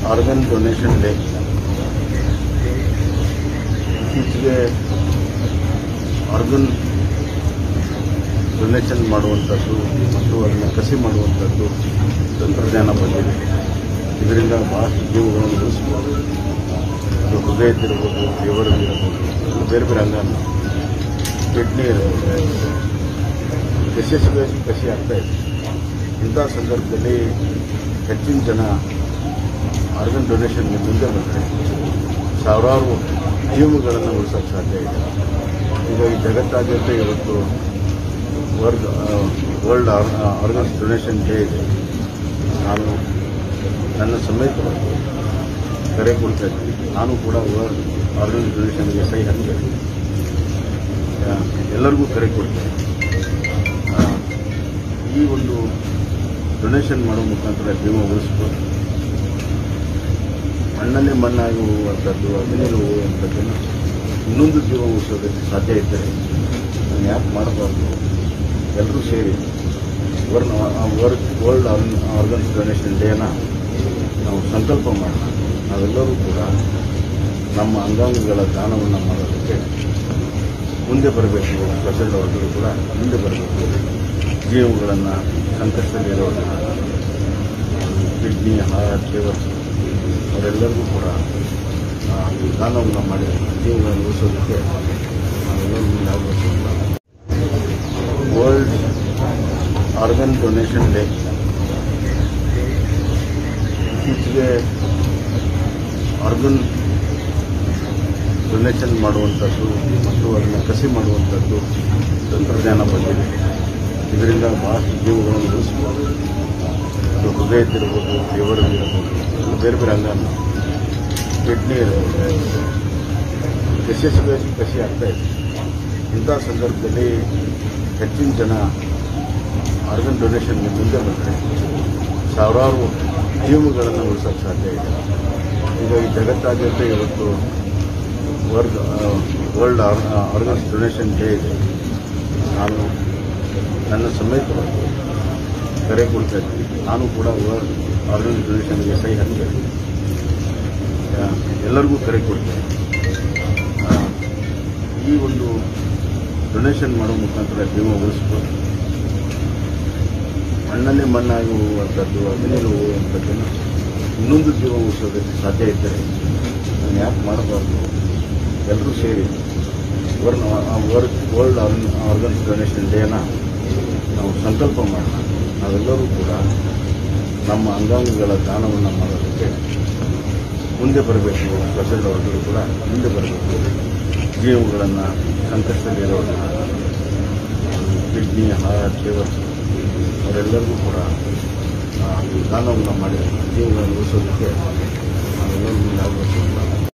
organ donation day ಇತ್ತೀಚೆಗೆ organ donation ಮಾಡುವಂಥದ್ದು ಮತ್ತು ಅದನ್ನು ಕಸಿ ಮಾಡುವಂಥದ್ದು ತಂತ್ರಜ್ಞಾನ ಬಂದಿದೆ ಇದರಿಂದ ಬಹಳಷ್ಟು ಜೀವಗಳನ್ನು ಉಳಿಸ್ಬೋದು ಅದು ಹೃದಯದ್ದಿರ್ಬೋದು ಲಿವರ್ದಿರ್ಬೋದು ಇನ್ನು ಬೇರೆ ಬೇರೆ ಅಂಗ ಕಿಡ್ನಿ ಇರ್ಬೋದು ಯಶಸ್ವಿ ಕಸಿ ಆಗ್ತಾ ಇದೆ ಇಂಥ ಸಂದರ್ಭದಲ್ಲಿ ಹೆಚ್ಚಿನ ಜನ ಆರ್ಗನ್ ಡೊನೇಷನ್ಗೆ ಮುಂದೆ ಬಂದರೆ ಸಾವಿರಾರು ಜೀವಗಳನ್ನು ಉಳಿಸೋಕ್ಕೆ ಸಾಧ್ಯ ಇದೆ ಈಗ ಈ ಜಗತ್ತಾದ್ಯಂತ ಇವತ್ತು world world organs donation day ಇದೆ ನಾನು ನನ್ನ ಸಮೇತವಾಗಿ ಕರೆ ಕೊಡ್ತಾ ಇದ್ದೀನಿ ನಾನು ಕೂಡ ವರ್ಲ್ಡ್ ಆರ್ಗನ್ ಡೊನೇಷನ್ಗೆ ಸಹಿ ಹಾಕಿ ಎಲ್ಲರಿಗೂ ಕರೆ ಕೊಡ್ತೇನೆ ಆ, ಈ ಒಂದು ಡೊನೇಷನ್ ಮಾಡೋ ಮುಖಾಂತರ ಜೀವ ಉಳಿಸ್ಬೋದು ಮಣ್ಣಲ್ಲೇ ಮಣ್ಣಾಗಿ ಹೋಗುವಂಥದ್ದು ಅಗ್ನಿಯಲ್ಲಿ ಹೋಗುವಂಥದ್ದನ್ನು ಇನ್ನೊಂದು ಜೀವ ಉಳಿಸೋದಕ್ಕೆ ಸಾಧ್ಯ ಇದ್ದರೆ ನಾನು ಯಾಕೆ ಮಾಡಬಾರ್ದು ಎಲ್ಲರೂ ಸೇರಿ ವರ್ನ್ ವರ್ಲ್ಡ್ ವರ್ಲ್ಡ್ ಆರ್ಗನ್ಸ್ ಡೊನೇಷನ್ ಡೇನ ನಾವು ಸಂಕಲ್ಪ ಮಾಡೋಣ ನಾವೆಲ್ಲರೂ ಕೂಡ ನಮ್ಮ ಅಂಗಾಂಗಗಳ ದಾನವನ್ನು ಮಾಡೋದಕ್ಕೆ ಮುಂದೆ ಬರಬೇಕು ಪ್ರೆಸಿಡೆಂಟ್ ಅವರುಗಳು ಕೂಡ ಮುಂದೆ ಬರಬೇಕು ಜೀವಗಳನ್ನು ಸಂಕಷ್ಟದಲ್ಲಿರೋರನ್ನ ಕಿಡ್ನಿ ಹಾರ್ಟ್ ಲಿವರ್ ಅವರೆಲ್ಲರಿಗೂ ಕೂಡ ಆ, ಈ ದಾನವನ್ನು ಮಾಡಿ ಜೀವಗಳನ್ನು ಉಳಿಸೋದಕ್ಕೆ ನಾವೆಲ್ಲರೂ ಮುಂದಾಗಬೇಕು ಅಂತ ವರ್ಲ್ಡ್ ಆರ್ಗನ್ ಡೊನೇಷನ್ ಡೇ ಇತ್ತೀಚೆಗೆ ಆರ್ಗನ್ ಡೊನೇಷನ್ ಮಾಡುವಂಥದ್ದು ಮತ್ತು ಅದನ್ನು ಕಸಿ ಮಾಡುವಂಥದ್ದು ತಂತ್ರಜ್ಞಾನ ಬಂದಿದೆ ಇದರಿಂದ ಬಹಳಷ್ಟು ಜೀವಗಳನ್ನು ಉಳಿಸ್ಬೋದು ಅದು ಹೃದಯದ್ದಿರ್ಬೋದು ಲಿವರ್ದಿರ್ಬೋದು ಇನ್ನು ಬೇರೆ ಬೇರೆ ಅಂಗ ಕಿಡ್ನಿ ಇರ್ಬೋದು ಯಶಸ್ವಿ ಕಸಿ ಆಗ್ತಾ ಇದೆ ಇಂಥ ಸಂದರ್ಭದಲ್ಲಿ ಹೆಚ್ಚಿನ ಜನ ಆರ್ಗನ್ ಡೊನೇಷನ್ಗೆ ಮುಂದೆ ಬಂದರೆ ಸಾವಿರಾರು ಜೀವಗಳನ್ನು ಉಳಿಸೋಕ್ಕೆ ಸಾಧ್ಯ ಇದೆ ಈಗ ಈ ಜಗತ್ತಾದ್ಯಂತ ಇವತ್ತು world world organs donation day ಇದೆ ನಾನು ನನ್ನ ಸಮೇತವಾಗಿ ಕರೆ ಕೊಡ್ತಾ ಇದ್ದೀನಿ ನಾನು ಕೂಡ ವರ್ಲ್ಡ್ ಆರ್ಗನ್ ಡೊನೇಷನ್ಗೆ ಸಹಿ ಹಾಕಿ ಎಲ್ಲರಿಗೂ ಕರೆ ಕೊಡ್ತೇನೆ ಆ, ಈ ಒಂದು ಡೊನೇಷನ್ ಮಾಡೋ ಮುಖಾಂತರ ಜೀವ ಉಳಿಸ್ಬೋದು ಮಣ್ಣಲ್ಲೇ ಮಣ್ಣಾಗಿ ಹೋಗುವಂಥದ್ದು ಅಗ್ನಿಯಲ್ಲಿ ಹೋಗುವಂಥದ್ದನ್ನು ಇನ್ನೊಂದು ಜೀವ ಉಳಿಸೋದಕ್ಕೆ ಸಾಧ್ಯ ಇದ್ದರೆ ನಾನು ಯಾಕೆ ಮಾಡಬಾರ್ದು ಎಲ್ಲರೂ ಸೇರಿ ವರ್ನ್ ವರ್ಲ್ಡ್ ವರ್ಲ್ಡ್ ಆರ್ಗನ್ಸ್ ಡೊನೇಷನ್ ಡೇನ ನಾವು ಸಂಕಲ್ಪ ಮಾಡೋಣ ನಾವೆಲ್ಲರೂ ಕೂಡ ನಮ್ಮ ಅಂಗಾಂಗಗಳ ದಾನವನ್ನು ಮಾಡೋದಕ್ಕೆ ಮುಂದೆ ಬರಬೇಕು ಪ್ರೆಸಿಡೆಂಟ್ ಅವರುಗಳು ಕೂಡ ಮುಂದೆ ಬರಬೇಕು ಜೀವಗಳನ್ನು ಸಂಕಷ್ಟದಲ್ಲಿರೋರನ್ನ ಕಿಡ್ನಿ ಹಾರ್ಟ್ ಲಿವರ್ ಅವರೆಲ್ಲರಿಗೂ ಕೂಡ ಆ, ಈ ದಾನವನ್ನು ಮಾಡಿ ಜೀವಗಳನ್ನು ಉಳಿಸೋದಕ್ಕೆ ನಾವೆಲ್ಲರೂ ಮುಂದಾಗಬೇಕು ಅಂತ